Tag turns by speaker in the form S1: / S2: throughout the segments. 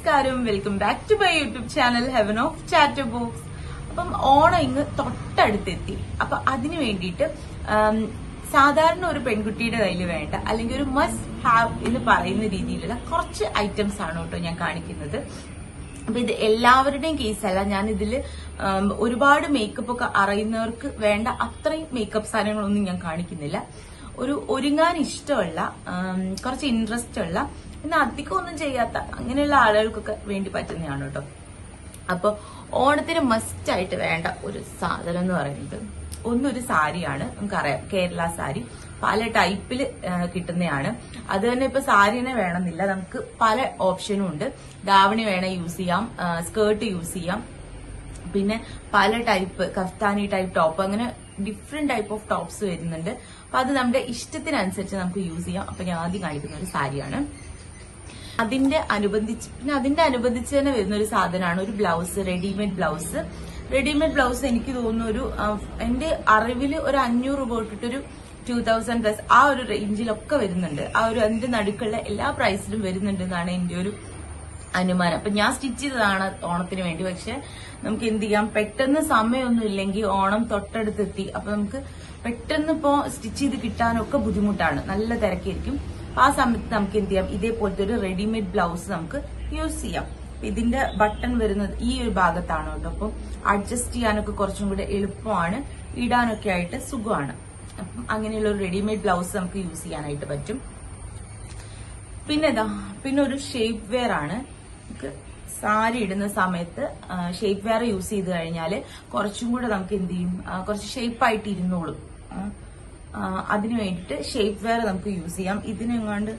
S1: നമസ്കാരം welcome back to my YouTube channel heaven of chatter books അപ്പം ഓണം ഇങ്ങ് തൊട്ടടുത്തെത്തി അപ്പൊ അതിനു വേണ്ടിയിട്ട് ആം, സാധാരണ ഒരു പെൺകുട്ടിയുടെ കയ്യിൽ വേണ്ട അല്ലെങ്കിൽ ഒരു മസ്റ്റ് ഹാവ് എന്ന് പറയുന്ന രീതിയിലുള്ള കുറച്ച് ഐറ്റംസ് ആണ് കേട്ടോ ഞാൻ കാണിക്കുന്നത് അപ്പൊ ഇത് എല്ലാവരുടെയും കേസല്ല ഞാൻ ഇതിൽ ഒരുപാട് മേക്കപ്പ് ഒക്കെ അറിയുന്നവർക്ക് വേണ്ട അത്രയും മേക്കപ്പ് സാധനങ്ങളൊന്നും ഞാൻ കാണിക്കുന്നില്ല ഒരു ഒരുങ്ങാൻ ഇഷ്ടമുള്ള ആം, കുറച്ച് ഇൻട്രസ്റ്റ് ഉള്ള പിന്നെ അധികം ഒന്നും ചെയ്യാത്ത അങ്ങനെയുള്ള ആളുകൾക്കൊക്കെ വേണ്ടി പറ്റുന്നതാണ് കേട്ടോ അപ്പൊ ഓണത്തിന് മസ്റ്റ് ആയിട്ട് വേണ്ട ഒരു സാധനം എന്ന് പറയുന്നത് ഒന്നൊരു സാരിയാണ് നമുക്കറിയാം കേരള സാരി പല ടൈപ്പിൽ കിട്ടുന്നതാണ് അത് തന്നെ ഇപ്പൊ സാരി തന്നെ വേണമെന്നില്ല നമുക്ക് പല ഓപ്ഷനും ഉണ്ട് ദാവണി വേണം യൂസ് ചെയ്യാം സ്കേർട്ട് യൂസ് ചെയ്യാം പിന്നെ പല ടൈപ്പ് കഫ്താനി ടൈപ്പ് ടോപ്പ് അങ്ങനെ ഡിഫറെന്റ് ടൈപ്പ് ഓഫ് ടോപ്സ് വരുന്നുണ്ട് അപ്പൊ അത് നമ്മുടെ ഇഷ്ടത്തിനനുസരിച്ച് നമുക്ക് യൂസ് ചെയ്യാം അപ്പൊ ഞാൻ ആദ്യം കാണിക്കുന്ന ഒരു സാരിയാണ് അതിന്റെ അനുബന്ധിച്ച് പിന്നെ അതിന്റെ അനുബന്ധിച്ച് തന്നെ വരുന്ന ഒരു സാധനമാണ് ഒരു blouse readymade blouse readymade blouse എനിക്ക് തോന്നുന്നു ഒരു ആ, എന്റെ അറിവിൽ ഒരു അഞ്ഞൂറ് രൂപ തൊട്ടിട്ടൊരു ടൂ തൗസൻഡ് പ്ലസ് ആ ഒരു റേഞ്ചിലൊക്കെ വരുന്നുണ്ട് ആ ഒരു അതിന്റെ നടുക്കുള്ള എല്ലാ പ്രൈസിലും വരുന്നുണ്ട് എന്നാണ് എന്റെ ഒരു അനുമാനം അപ്പൊ ഞാൻ സ്റ്റിച്ച് ചെയ്തതാണ് ഓണത്തിന് വേണ്ടി പക്ഷെ നമുക്ക് എന്ത് ചെയ്യാം പെട്ടെന്ന് സമയമൊന്നും ഇല്ലെങ്കിൽ ഓണം തൊട്ടടുത്തെത്തി അപ്പൊ നമുക്ക് പെട്ടെന്ന് ഇപ്പോ സ്റ്റിച്ച് ചെയ്ത് കിട്ടാനൊക്കെ ബുദ്ധിമുട്ടാണ് നല്ല തിരക്കായിരിക്കും അപ്പൊ ആ സമയത്ത് നമുക്ക് എന്ത് ചെയ്യാം ഇതേപോലത്തെ ഒരു റെഡിമെയ്ഡ് ബ്ലൗസ് നമുക്ക് യൂസ് ചെയ്യാം അപ്പൊ ഇതിന്റെ ബട്ടൺ വരുന്നത് ഈ ഒരു ഭാഗത്താണ് കേട്ടോ അപ്പം അഡ്ജസ്റ്റ് ചെയ്യാനൊക്കെ കുറച്ചും കൂടെ എളുപ്പമാണ് ഇടാനൊക്കെ ആയിട്ട് സുഖമാണ് അപ്പം അങ്ങനെയുള്ള ഒരു റെഡിമെയ്ഡ് ബ്ലൗസ് നമുക്ക് യൂസ് ചെയ്യാനായിട്ട് പറ്റും പിന്നെ ഇതാ പിന്നെ ഒരു ഷേപ്പ് വെയർ ആണ് നമുക്ക് സാരി ഇടുന്ന സമയത്ത് ഷേപ്പ് വെയർ യൂസ് ചെയ്ത് കഴിഞ്ഞാൽ കുറച്ചും കൂടെ നമുക്ക് എന്ത് ചെയ്യും ആ, കുറച്ച് ഷേപ്പ് ആയിട്ട് ഇരുന്നോളും ആ, ആ, അതിന് വേണ്ടിയിട്ട് ഷേപ്പ് വെയർ നമുക്ക് യൂസ് ചെയ്യാം ഇതിനെങ്ങാണ്ട്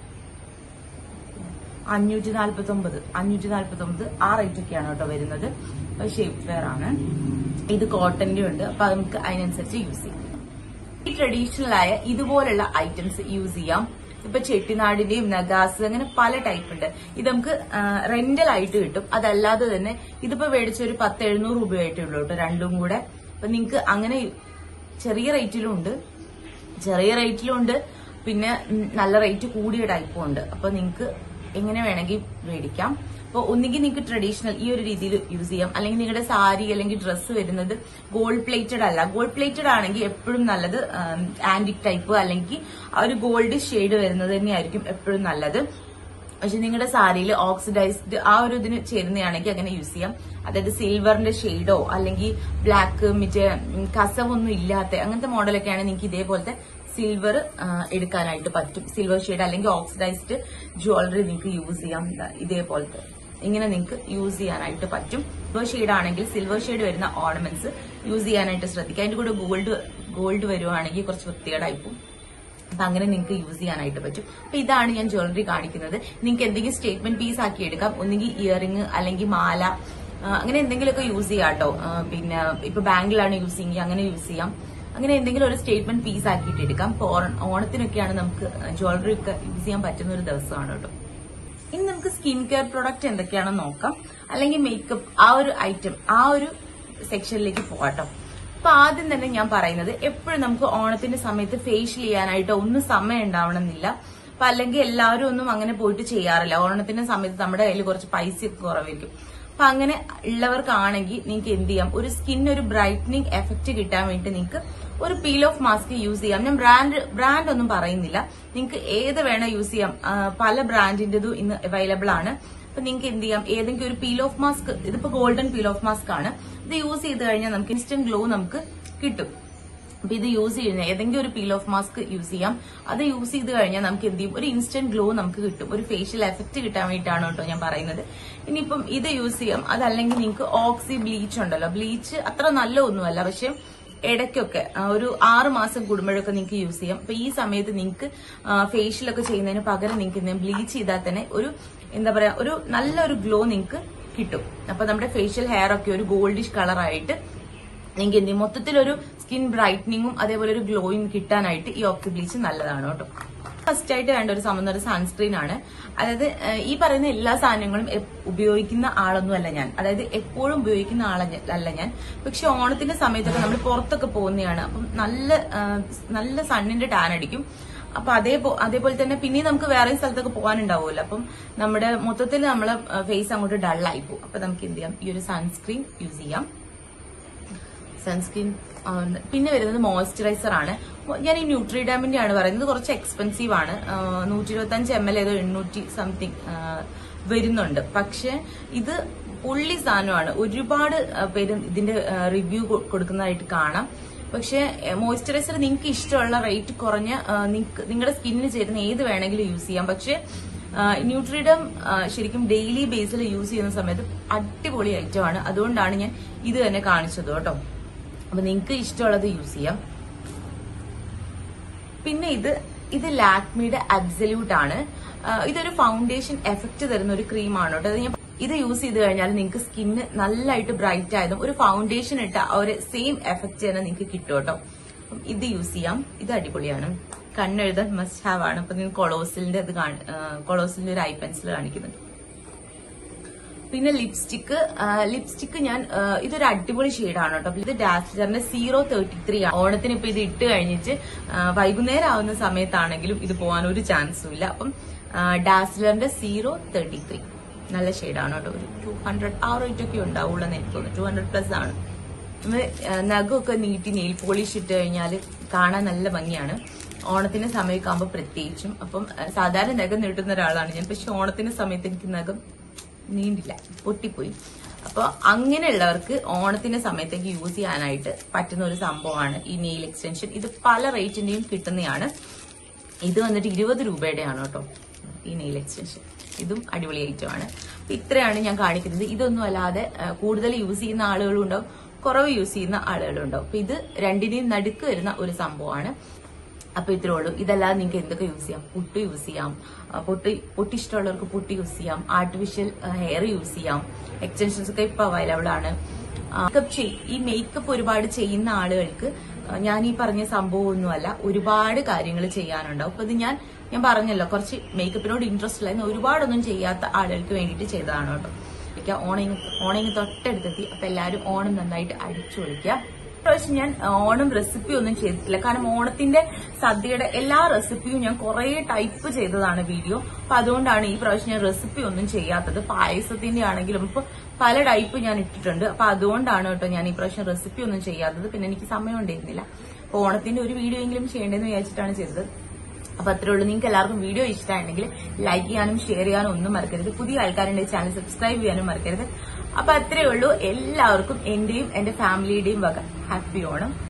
S1: അഞ്ഞൂറ്റി നാല്പത്തി ഒമ്പത് അഞ്ഞൂറ്റി നാല്പത്തി ഒമ്പത് ആ റേറ്റ് ഒക്കെയാണ് കേട്ടോ വരുന്നത് ഷേപ്പ് വെയർ ആണ് ഇത് കോട്ടന്റെ ഉണ്ട് അപ്പൊ അത് നമുക്ക് അതിനനുസരിച്ച് യൂസ് ചെയ്യാം ഈ ട്രഡീഷണൽ ആയ ഇതുപോലുള്ള ഐറ്റംസ് യൂസ് ചെയ്യാം ഇപ്പൊ ചെട്ടിനാടിന്റെയും നഗാസ് അങ്ങനെ പല ടൈപ്പ് ഉണ്ട് ഇത് നമുക്ക് റെന്റൽ ആയിട്ട് കിട്ടും അതല്ലാതെ തന്നെ ഇതിപ്പോ മേടിച്ച ഒരു പത്ത് എഴുന്നൂറ് രൂപയായിട്ടേ ഉള്ളൂ കേട്ടോ രണ്ടും കൂടെ അപ്പൊ നിങ്ങക്ക് അങ്ങനെ ചെറിയ റേറ്റിലും ഉണ്ട് ചെറിയ റേറ്റിലും ഉണ്ട് പിന്നെ ഉം, നല്ല റേറ്റ് കൂടിയ ടൈപ്പും ഉണ്ട് അപ്പൊ നിങ്ങക്ക് എങ്ങനെ വേണമെങ്കിൽ മേടിക്കാം അപ്പോൾ ഒന്നുകിൽ നിങ്ങൾക്ക് ട്രഡീഷണൽ ഈ ഒരു രീതിയിൽ യൂസ് ചെയ്യാം അല്ലെങ്കിൽ നിങ്ങളുടെ സാരി അല്ലെങ്കിൽ ഡ്രസ്സ് വരുന്നത് ഗോൾഡ് പ്ലേറ്റഡ് അല്ല ഗോൾഡ് പ്ലേറ്റഡ് ആണെങ്കിൽ എപ്പോഴും നല്ലത് ആന്റിക് ടൈപ്പ് അല്ലെങ്കിൽ ആ ഒരു ഗോൾഡ് ഷെയ്ഡ് വരുന്നത് തന്നെയായിരിക്കും എപ്പോഴും നല്ലത് പക്ഷെ നിങ്ങളുടെ സാരിയിൽ ഓക്സിഡൈസ്ഡ് ആ ഒരു ഇതിന് ചേരുന്നതാണെങ്കിൽ അങ്ങനെ യൂസ് ചെയ്യാം അതായത് സിൽവറിന്റെ ഷെയ്ഡോ അല്ലെങ്കിൽ ബ്ലാക്ക് മറ്റേ ഉം, കസവൊന്നും ഇല്ലാത്ത അങ്ങനത്തെ മോഡലൊക്കെയാണ് നിങ്ങൾക്ക് ഇതേപോലത്തെ സിൽവർ എടുക്കാനായിട്ട് പറ്റും സിൽവർ ഷെയ്ഡ് അല്ലെങ്കിൽ ഓക്സിഡൈസ്ഡ് ജ്വല്ലറി നിങ്ങൾക്ക് യൂസ് ചെയ്യാം ദാ ഇതേപോലത്തെ ഇങ്ങനെ നിങ്ങൾക്ക് യൂസ് ചെയ്യാനായിട്ട് പറ്റും സിൽവർ ഷെയ്ഡ് ആണെങ്കിൽ സിൽവർ ഷെയ്ഡ് വരുന്ന ഓർണമെന്റ്സ് യൂസ് ചെയ്യാനായിട്ട് ശ്രദ്ധിക്കുക അതിന്റെ കൂടെ ഗോൾഡ് ഗോൾഡ് വരുവാണെങ്കിൽ കുറച്ച് വൃത്തികേടായിപ്പോ അപ്പൊ അങ്ങനെ നിങ്ങൾക്ക് യൂസ് ചെയ്യാനായിട്ട് പറ്റും അപ്പൊ ഇതാണ് ഞാൻ ജ്വല്ലറി കാണിക്കുന്നത് നിങ്ങൾക്ക് എന്തെങ്കിലും സ്റ്റേറ്റ്മെന്റ് പീസ് ആക്കി എടുക്കാം ഒന്നുകിൽ ഇയറിംഗ് അല്ലെങ്കിൽ മാല ആ, അങ്ങനെ എന്തെങ്കിലുമൊക്കെ യൂസ് ചെയ്യാം കേട്ടോ ആ, പിന്നെ ഇപ്പൊ ബാങ്കിലാണ് യൂസ് ചെയ്യുക അങ്ങനെ യൂസ് ചെയ്യാം അങ്ങനെ എന്തെങ്കിലും ഒരു സ്റ്റേറ്റ്മെന്റ് പീസ് ആക്കിയിട്ട് എടുക്കാം ഇപ്പൊ ഓണ- ഓണത്തിനൊക്കെയാണ് നമുക്ക് ജ്വല്ലറി ഒക്കെ യൂസ് ചെയ്യാൻ പറ്റുന്ന ഒരു ദിവസമാണ് കേട്ടോ ഇനി നമുക്ക് സ്കിൻ കെയർ പ്രോഡക്റ്റ് എന്തൊക്കെയാണെന്ന് നോക്കാം അല്ലെങ്കിൽ മേക്കപ്പ് ആ ഒരു ഐറ്റം ആ ഒരു സെക്ഷനിലേക്ക് പോകാട്ടോ അപ്പൊ ആദ്യം തന്നെ ഞാൻ പറയുന്നത് എപ്പോഴും നമുക്ക് ഓണത്തിന്റെ സമയത്ത് ഫേഷ്യൽ ചെയ്യാനായിട്ടോ ഒന്നും സമയം ഉണ്ടാവണമെന്നില്ല അപ്പൊ അല്ലെങ്കിൽ എല്ലാവരും ഒന്നും അങ്ങനെ പോയിട്ട് ചെയ്യാറില്ല ഓണത്തിന്റെ സമയത്ത് നമ്മുടെ കയ്യിൽ കുറച്ച് പൈസയൊക്കെ കുറവായിരിക്കും അപ്പൊ അങ്ങനെ ഉള്ളവർക്കാണെങ്കിൽ നിങ്ങൾക്ക് എന്ത് ചെയ്യാം ഒരു സ്കിൻ ഒരു ബ്രൈറ്റനിങ് എഫക്ട് കിട്ടാൻ വേണ്ടി നിങ്ങൾക്ക് ഒരു പീൽ ഓഫ് മാസ്ക് യൂസ് ചെയ്യാം ഞാൻ ബ്രാൻഡ് ബ്രാൻഡ് ഒന്നും പറയുന്നില്ല നിങ്ങൾക്ക് ഏത് വേണോ യൂസ് ചെയ്യാം ആ, പല ബ്രാൻഡിന്റേതും ഇന്ന് അവൈലബിൾ ആണ് അപ്പൊ നിങ്ങൾക്ക് എന്ത് ചെയ്യാം ഏതെങ്കിലും ഒരു പീൽ ഓഫ് മാസ്ക് ഇതിപ്പോ ഗോൾഡൻ പീൽ ഓഫ് മാസ്ക് ആണ് ഇത് യൂസ് ചെയ്ത് കഴിഞ്ഞാൽ നമുക്ക് ഇൻസ്റ്റന്റ് ഗ്ലോ നമുക്ക് കിട്ടും അപ്പൊ ഇത് യൂസ് ചെയ്യുന്ന ഏതെങ്കിലും ഒരു പീൽ ഓഫ് മാസ്ക് യൂസ് ചെയ്യാം അത് യൂസ് ചെയ്ത് കഴിഞ്ഞാൽ നമുക്ക് എന്ത് ചെയ്യും ഒരു ഇൻസ്റ്റന്റ് ഗ്ലോ നമുക്ക് കിട്ടും ഒരു ഫേഷ്യൽ എഫക്ട് കിട്ടാൻ വേണ്ടിയിട്ടാണ് കേട്ടോ ഞാൻ പറയുന്നത് ഇനിയിപ്പം ഇത് യൂസ് ചെയ്യാം അതല്ലെങ്കിൽ നിങ്ങൾക്ക് ഓക്സി ബ്ലീച്ച് ഉണ്ടല്ലോ ബ്ലീച്ച് അത്ര നല്ല ഒന്നുമല്ല പക്ഷെ ഇടയ്ക്കൊക്കെ ആ, ഒരു ആറ് മാസം കൂടുമ്പോഴൊക്കെ നിങ്ങൾക്ക് യൂസ് ചെയ്യാം അപ്പൊ ഈ സമയത്ത് നിങ്ങൾക്ക് ഫേഷ്യലൊക്കെ ചെയ്യുന്നതിന് പകരം നിങ്ങൾക്ക് ബ്ലീച്ച് ചെയ്താൽ തന്നെ ഒരു എന്താ പറയാ ഒരു നല്ലൊരു ഗ്ലോ നിങ്ങൾക്ക് കിട്ടും അപ്പൊ നമ്മുടെ ഫേഷ്യൽ ഹെയർ ഒക്കെ ഒരു ഗോൾഡിഷ് കളറായിട്ട് നിങ്ങൾക്ക് എന്ത് ചെയ്യും മൊത്തത്തിലൊരു സ്കിൻ ബ്രൈറ്റനിങ്ങും അതേപോലെ ഒരു ഗ്ലോയും കിട്ടാനായിട്ട് ഈ ഓക്സി ബ്ലീച്ച് നല്ലതാണ് കേട്ടോ ഫസ്റ്റ് ആയിട്ട് വേണ്ട ഒരു സംബന്ധം ഒരു സൺസ്ക്രീൻ ആണ് അതായത് ഏഹ്, ഈ പറയുന്ന എല്ലാ സാധനങ്ങളും എപ്- ഉപയോഗിക്കുന്ന ആളൊന്നും അല്ല ഞാൻ അതായത് എപ്പോഴും ഉപയോഗിക്കുന്ന ആള അല്ല ഞാൻ പക്ഷെ ഓണത്തിന്റെ സമയത്തൊക്കെ നമ്മൾ പുറത്തൊക്കെ പോകുന്നതാണ് അപ്പം നല്ല ഏഹ്, നല്ല സണ്ണിന്റെ ടാൻ അടിക്കും അപ്പൊ അതേ അതേപോലെ തന്നെ പിന്നെ നമുക്ക് വേറെ സ്ഥലത്തൊക്കെ പോകാനുണ്ടാവുമല്ലോ അപ്പം നമ്മുടെ മൊത്തത്തിൽ നമ്മളെ ഫേസ് അങ്ങോട്ട് ഡള്ളായി പോകും അപ്പൊ നമുക്ക് എന്ത് ചെയ്യാം ഈ ഒരു സൺസ്ക്രീൻ യൂസ് ചെയ്യാം സൺസ്ക്രീൻ പിന്നെ വരുന്നത് മോയ്സ്ചറൈസർ ആണ് ഞാൻ ഈ ന്യൂട്രിഡാമിന്റെ ആണ് പറയുന്നത് കുറച്ച് എക്സ്പെൻസീവ് ആണ് നൂറ്റി ഇരുപത്തി അഞ്ച് എം എൽ ഏതോ എണ്ണൂറ്റി സംതിങ് വരുന്നുണ്ട് പക്ഷെ ഇത് പുള്ളി സാധനമാണ് ഒരുപാട് ആ, പേര് ഇതിന്റെ റിവ്യൂ കൊടുക്കുന്നതായിട്ട് കാണാം പക്ഷെ മോയ്സ്ചറൈസർ നിങ്ങൾക്ക് ഇഷ്ടമുള്ള റേറ്റ് കുറഞ്ഞ നിങ്ങളുടെ സ്കിന്നിന് ചേരുന്ന ഏത് വേണമെങ്കിലും യൂസ് ചെയ്യാം പക്ഷെ ന്യൂട്രിഡം ശരിക്കും ഡെയിലി ബേസിൽ യൂസ് ചെയ്യുന്ന സമയത്ത് അടിപൊളി ഐറ്റം ആണ് അതുകൊണ്ടാണ് ഞാൻ ഇത് തന്നെ കാണിച്ചത് കേട്ടോ അപ്പൊ നിങ്ങൾക്ക് ഇഷ്ടമുള്ളത് യൂസ് ചെയ്യാം പിന്നെ ഇത് ഇത് ലാക്മിയുടെ അബ്സല്യൂട്ട് ആണ് ആ, ഇതൊരു ഫൗണ്ടേഷൻ എഫക്ട് തരുന്ന ഒരു ക്രീമാണ് കേട്ടോ അത് ഞാൻ ഇത് യൂസ് ചെയ്ത് കഴിഞ്ഞാൽ നിങ്ങൾക്ക് സ്കിന്ന് നല്ലതായിട്ട് ബ്രൈറ്റ് ആയതും ഒരു ഫൗണ്ടേഷൻ ഇട്ട ആ ഒരു സെയിം എഫക്ട് തന്നെ നിങ്ങൾക്ക് കിട്ടും കേട്ടോ അപ്പം ഇത് യൂസ് ചെയ്യാം ഇത് അടിപൊളിയാണ് കണ്ണെഴുതാൻ മസ്റ്റ് ഹാവ് ആണ് അപ്പൊ നിങ്ങൾ കൊളോസിലിന്റെ ഇത് കൊളോസിലിന്റെ ഒരു ഐ പെൻസിൽ കാണിക്കുന്നുണ്ട് പിന്നെ ലിപ്സ്റ്റിക്ക് ലിപ്സ്റ്റിക്ക് ഞാൻ ആ, ഇതൊരു അടിപൊളി ഷെയ്ഡാണ് കേട്ടോ ഇത് ഡാസ്ലറിന്റെ സീറോ തേർട്ടി ത്രീ ആണ് ഓണത്തിന് ഇപ്പൊ ഇത് ഇട്ട് കഴിഞ്ഞിട്ട് ആ, വൈകുന്നേരം ആവുന്ന സമയത്താണെങ്കിലും ഇത് പോകാൻ ഒരു ചാൻസും ഇല്ല അപ്പം ഡാസ്ലറിന്റെ സീറോ തേർട്ടി ത്രീ നല്ല ഷെയ്ഡാണ് കേട്ടോ ഒരു ടു ഹൺഡ്രഡ് ആ റേറ്റ് ഒക്കെ ഉണ്ടാവുള്ളൂ എന്ന് എനിക്ക് തോന്നുന്നു ടു ഹൺഡ്രഡ് പ്ലസ് ആണ് നമ്മള് ആ, നഖമൊക്കെ നീട്ടി നെയിൽ പോളിഷ് ഇട്ട് കഴിഞ്ഞാൽ കാണാൻ നല്ല ഭംഗിയാണ് ഓണത്തിന്റെ സമയമൊക്കെ ആകുമ്പോൾ പ്രത്യേകിച്ചും അപ്പം ആ, സാധാരണ നഖം നീട്ടുന്ന ഒരാളാണ് ഞാൻ പക്ഷെ ഓണത്തിന്റെ സമയത്ത് എനിക്ക് നഖം നീണ്ടില്ല പൊട്ടിപ്പോയി അപ്പൊ അങ്ങനെയുള്ളവർക്ക് ഓണത്തിന്റെ സമയത്തേക്ക് യൂസ് ചെയ്യാനായിട്ട് പറ്റുന്ന ഒരു സംഭവമാണ് ഈ നെയിൽ എക്സ്റ്റൻഷൻ ഇത് പല റേറ്റിന്റെയും കിട്ടുന്നതാണ് ഇത് വന്നിട്ട് ഇരുപത് രൂപയുടെയാണ് കേട്ടോ ഈ നെയിൽ എക്സ്റ്റൻഷൻ ഇതും അടിപൊളി ഐറ്റം ആണ് അപ്പൊ ഇത്രയാണ് ഞാൻ കാണിക്കുന്നത് ഇതൊന്നും അല്ലാതെ ആ, കൂടുതൽ യൂസ് ചെയ്യുന്ന ആളുകളും ഉണ്ടാവും കുറവ് യൂസ് ചെയ്യുന്ന ആളുകളും ഉണ്ടാവും അപ്പൊ ഇത് രണ്ടിനെയും നടുക്ക് വരുന്ന ഒരു സംഭവമാണ് അപ്പൊ ഇത്രേ ഉള്ളൂ ഇതല്ലാതെ നിങ്ങൾക്ക് എന്തൊക്കെ യൂസ് ചെയ്യാം പുട്ട് യൂസ് ചെയ്യാം ആ, പൊട്ട് പൊട്ട് ഇഷ്ടമുള്ളവർക്ക് പുട്ട് യൂസ് ചെയ്യാം ആർട്ടിഫിഷ്യൽ ഹെയർ യൂസ് ചെയ്യാം എക്സ്റ്റൻഷൻസ് ഒക്കെ ഇപ്പൊ അവൈലബിൾ ആണ് മേക്കപ്പ് ചെയ് ഈ മേക്കപ്പ് ഒരുപാട് ചെയ്യുന്ന ആളുകൾക്ക് ആ, ഞാൻ ഈ പറഞ്ഞ സംഭവമൊന്നുമല്ല ഒരുപാട് കാര്യങ്ങൾ ചെയ്യാനുണ്ടാവും അപ്പൊ ഇത് ഞാൻ ഞാൻ പറഞ്ഞല്ലോ കുറച്ച് മേക്കപ്പിനോട് ഇൻട്രസ്റ്റ് ഇല്ലായിരുന്നു ഒരുപാടൊന്നും ചെയ്യാത്ത ആളുകൾക്ക് വേണ്ടിയിട്ട് ചെയ്തതാണ് കേട്ടോ ഇരിക്കുക. ഓണം ഓണം തൊട്ടടുത്തെത്തി അപ്പൊ എല്ലാവരും ഓണം നന്നായിട്ട് അടിച്ചു പൊളിക്കുക പ്രാവശ്യം ഞാൻ ഓണം റെസിപ്പി ഒന്നും ചെയ്തിട്ടില്ല കാരണം ഓണത്തിന്റെ സദ്യയുടെ എല്ലാ റെസിപ്പിയും ഞാൻ കുറെ ടൈപ്പ് ചെയ്തതാണ് വീഡിയോ അപ്പൊ അതുകൊണ്ടാണ് ഈ പ്രാവശ്യം ഞാൻ റെസിപ്പി ഒന്നും ചെയ്യാത്തത് പായസത്തിന്റെ ആണെങ്കിലും ഇപ്പൊ പല ടൈപ്പ് ഞാൻ ഇട്ടിട്ടുണ്ട് അപ്പൊ അതുകൊണ്ടാണ് കേട്ടോ ഞാൻ ഈ പ്രാവശ്യം റെസിപ്പി ഒന്നും ചെയ്യാത്തത് പിന്നെ എനിക്ക് സമയം ഉണ്ടായിരുന്നില്ല അപ്പൊ ഓണത്തിന്റെ ഒരു വീഡിയോ എങ്കിലും ചെയ്യേണ്ടതെന്ന് വിചാരിച്ചിട്ടാണ് ചെയ്തത് അപ്പൊ അത്രേ ഉള്ളൂ നിങ്ങൾക്ക് എല്ലാവർക്കും വീഡിയോ ഇഷ്ടമാണെങ്കിൽ ലൈക്ക് ചെയ്യാനും ഷെയർ ചെയ്യാനും ഒന്നും മറക്കരുത് പുതിയ ആൾക്കാരുണ്ടെങ്കിൽ ചാനൽ സബ്സ്ക്രൈബ് ചെയ്യാനും മറക്കരുത് അപ്പൊ അത്രേ ഉള്ളൂ എല്ലാവർക്കും എന്റെയും എന്റെ ഫാമിലിയുടെയും വക ഹാപ്പി ഓണം